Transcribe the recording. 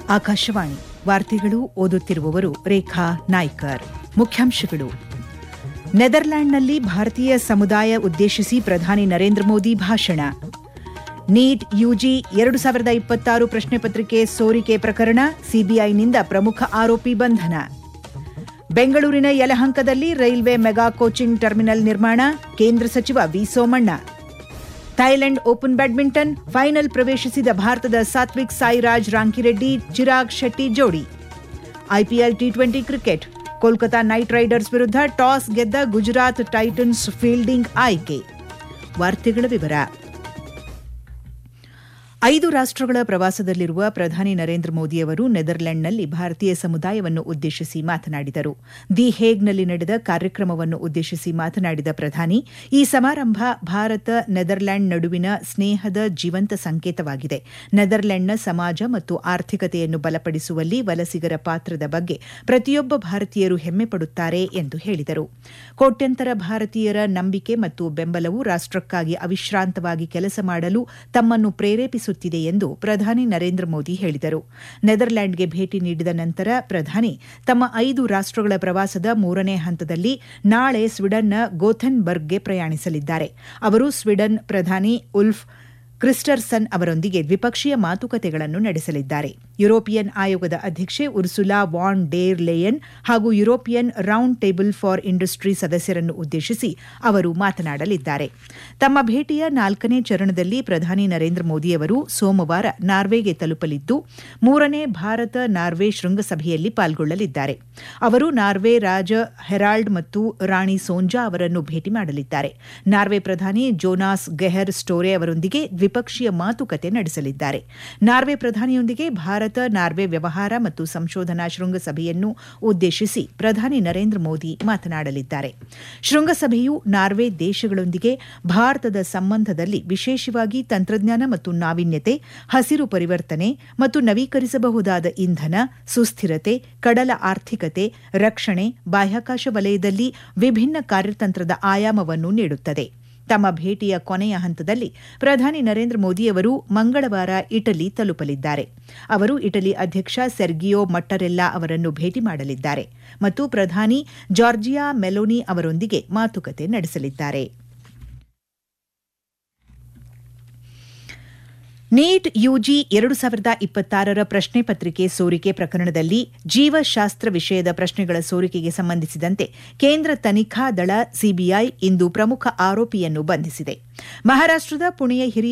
ಆಕಾಶವಾಣಿ ವಾರ್ತೆಗಳು ಓದುತ್ತಿರುವವರು ರೇಖಾ ನಾಯ್ಕರ್ ಮುಖ್ಯಾಂಶಗಳು ನೆದರ್ಲ್ಯಾಂಡ್ನಲ್ಲಿ ಭಾರತೀಯ ಸಮುದಾಯ ಉದ್ದೇಶಿಸಿ ಪ್ರಧಾನಿ ನರೇಂದ್ರ ಮೋದಿ ಭಾಷಣ ನೀಟ್ ಯುಜಿ ಎರಡು ಸಾವಿರದ ಇಪ್ಪತ್ತಾರು ಪ್ರಶ್ನೆ ಪತ್ರಿಕೆ ಸೋರಿಕೆ ಪ್ರಕರಣ ಸಿಬಿಐನಿಂದ ಪ್ರಮುಖ ಆರೋಪಿ ಬಂಧನ ಬೆಂಗಳೂರಿನ ಯಲಹಂಕದಲ್ಲಿ ರೈಲ್ವೆ ಮೆಗಾ ಕೋಚಿಂಗ್ ಟರ್ಮಿನಲ್ ನಿರ್ಮಾಣ ಕೇಂದ್ರ ಸಚಿವ V Somanna Thailand open badminton final ಪ್ರವೇಶಿಸಿದ ಭಾರತದ ಸಾತ್ವಿಕ್ ಸಾಯಿರಾಜ್ ರಾಂಕಿರೆಡ್ಡಿ ಚಿರಾಗ್ ಶೆಟ್ಟಿ ಜೋಡಿ IPL T twenty cricket Kolkata knight riders ವಿರುದ್ಧ ಟಾಸ್ ಗೆದ್ದ ಗುಜರಾತ್ ಟೈಟನ್ಸ್ ಫೀಲ್ಡಿಂಗ್ ಆಯ್ಕೆ ವಾರ್ತೆಗಳ ವಿವರ ಐದು ರಾಷ್ಟಗಳ ಪ್ರವಾಸದಲ್ಲಿರುವ ಪ್ರಧಾನಿ ನರೇಂದ್ರ ಮೋದಿಯವರು ನೆದರ್ಲೆಂಡ್ನಲ್ಲಿ ಭಾರತೀಯ ಸಮುದಾಯವನ್ನು ಉದ್ದೇಶಿಸಿ ಮಾತನಾಡಿದರು ದಿ ಹೇಗ್ನಲ್ಲಿ ನಡೆದ ಕಾರ್ಯಕ್ರಮವನ್ನು ಉದ್ದೇಶಿಸಿ ಮಾತನಾಡಿದ ಪ್ರಧಾನಿ ಈ ಸಮಾರಂಭ ಭಾರತ ನೆದರ್ಲ್ಯಾಂಡ್ ನಡುವಿನ ಸ್ನೇಹದ ಜೀವಂತ ಸಂಕೇತವಾಗಿದೆ ನೆದರ್ಲೆಂಡ್ನ ಸಮಾಜ ಮತ್ತು ಆರ್ಥಿಕತೆಯನ್ನು ಬಲಪಡಿಸುವಲ್ಲಿ ವಲಸಿಗರ ಪಾತ್ರದ ಬಗ್ಗೆ ಪ್ರತಿಯೊಬ್ಬ ಭಾರತೀಯರು ಹೆಮ್ಮೆ ಪಡುತ್ತಾರೆ ಎಂದು ಹೇಳಿದರು ಕೋಟ್ಯಂತರ ಭಾರತೀಯರ ನಂಬಿಕೆ ಮತ್ತು ಬೆಂಬಲವು ರಾಷ್ಟಕ್ಕಾಗಿ ಅವಿಶ್ರಾಂತವಾಗಿ ಕೆಲಸ ಮಾಡಲು ತಮ್ಮನ್ನು ಪ್ರೇರೇಪಿಸುತ್ತಿದೆ ಎಂದು ಪ್ರಧಾನಿ ನರೇಂದ್ರ ಮೋದಿ ಹೇಳಿದರು ನೆದರ್ಲ್ಯಾಂಡ್ಗೆ ಭೇಟಿ ನೀಡಿದ ನಂತರ ಪ್ರಧಾನಿ ತಮ್ಮ ಐದು ರಾಷ್ಟಗಳ ಪ್ರವಾಸದ ಮೂರನೇ ಹಂತದಲ್ಲಿ ನಾಳೆ ಸ್ವೀಡನ್ನ ಗೋಥೆನ್ಬರ್ಗ್ಗೆ ಪ್ರಯಾಣಿಸಲಿದ್ದಾರೆ ಅವರು ಸ್ವೀಡನ್ ಪ್ರಧಾನಿ ಉಲ್ಫ್ ಕ್ರಿಸ್ಟರ್ಸನ್ ಅವರೊಂದಿಗೆ ದ್ವಿಪಕ್ಷೀಯ ಮಾತುಕತೆಗಳನ್ನು ನಡೆಸಲಿದ್ದಾರೆ ಯುರೋಪಿಯನ್ ಆಯೋಗದ ಅಧ್ಯಕ್ಷೆ ಉರ್ಸುಲಾ ವಾನ್ ಡೇರ್ ಲೇಯನ್ ಹಾಗೂ European round table for industry ಸದಸ್ಯರನ್ನು ಉದ್ದೇಶಿಸಿ ಅವರು ಮಾತನಾಡಲಿದ್ದಾರೆ ತಮ್ಮ ಭೇಟಿಯ ನಾಲ್ಕನೇ ಚರಣದಲ್ಲಿ ಪ್ರಧಾನಿ ನರೇಂದ್ರ ಮೋದಿಯವರು ಸೋಮವಾರ ನಾರ್ವೆಗೆ ತಲುಪಲಿದ್ದು ಮೂರನೇ ಭಾರತ ನಾರ್ವೆ ಶೃಂಗಸಭೆಯಲ್ಲಿ ಪಾಲ್ಗೊಳ್ಳಲಿದ್ದಾರೆ ಅವರು ನಾರ್ವೆ ರಾಜ ಹೆರಾಲ್ಡ್ ಮತ್ತು ರಾಣಿ ಸೋಂಜಾ ಅವರನ್ನು ಭೇಟಿ ಮಾಡಲಿದ್ದಾರೆ ನಾರ್ವೆ ಪ್ರಧಾನಿ ಜೋನಾಸ್ ಗೆಹರ್ ಸ್ಟೋರೆ ಅವರೊಂದಿಗೆ ದ್ವಿಪಕ್ಷೀಯ ಮಾತುಕತೆ ನಡೆಸಲಿದ್ದಾರೆ ನಾರ್ವೆ ಪ್ರಧಾನಿಯೊಂದಿಗೆ ಭಾರತ ನಾರ್ವೆ ವ್ಯವಹಾರ ಮತ್ತು ಸಂಶೋಧನಾ ಶೃಂಗಸಭೆಯನ್ನು ಉದ್ದೇಶಿಸಿ ಪ್ರಧಾನಿ ನರೇಂದ್ರ ಮೋದಿ ಮಾತನಾಡಲಿದ್ದಾರೆ ಶೃಂಗಸಭೆಯು ನಾರ್ವೆ ದೇಶಗಳೊಂದಿಗೆ ಭಾರತದ ಸಂಬಂಧದಲ್ಲಿ ವಿಶೇಷವಾಗಿ ತಂತ್ರಜ್ಞಾನ ಮತ್ತು ನಾವೀನ್ಯತೆ ಹಸಿರು ಪರಿವರ್ತನೆ ಮತ್ತು ನವೀಕರಿಸಬಹುದಾದ ಇಂಧನ ಸುಸ್ಥಿರತೆ ಕಡಲ ಆರ್ಥಿಕತೆ ರಕ್ಷಣೆ ಬಾಹ್ಯಾಕಾಶ ವಲಯದಲ್ಲಿ ವಿಭಿನ್ನ ಕಾರ್ಯತಂತ್ರದ ಆಯಾಮವನ್ನು ನೀಡುತ್ತದೆ ತಮ್ಮ ಭೇಟಿಯ ಕೊನೆಯ ಹಂತದಲ್ಲಿ ಪ್ರಧಾನಿ ನರೇಂದ್ರ ಮೋದಿಯವರು ಮಂಗಳವಾರ ಇಟಲಿ ತಲುಪಲಿದ್ದಾರೆ ಅವರು ಇಟಲಿ ಅಧ್ಯಕ್ಷ ಸೆರ್ಗಿಯೋ ಮಟ್ಟರೆಲ್ಲಾ ಅವರನ್ನು ಭೇಟಿ ಮಾಡಲಿದ್ದಾರೆ ಮತ್ತು ಪ್ರಧಾನಿ ಜಾರ್ಜಿಯಾ ಮೆಲೋನಿ ಅವರೊಂದಿಗೆ ಮಾತುಕತೆ ನಡೆಸಲಿದ್ದಾರೆ ನೀಟ್ ಯುಜಿ ಎರಡು ಸಾವಿರದ ಇಪ್ಪತ್ತಾರರ ಪ್ರಶ್ನೆ ಪತ್ರಿಕೆ ಸೋರಿಕೆ ಪ್ರಕರಣದಲ್ಲಿ ಜೀವಶಾಸ್ತ್ರ ವಿಷಯದ ಪ್ರಶ್ನೆಗಳ ಸೋರಿಕೆಗೆ ಸಂಬಂಧಿಸಿದಂತೆ ಕೇಂದ್ರ ತನಿಖಾ ದಳ ಸಿಬಿಐ ಇಂದು ಪ್ರಮುಖ ಆರೋಪಿಯನ್ನು ಬಂಧಿಸಿದೆ ಮಹಾರಾಷ್ಟದ ಪುಣೆಯ ಹಿರಿಯ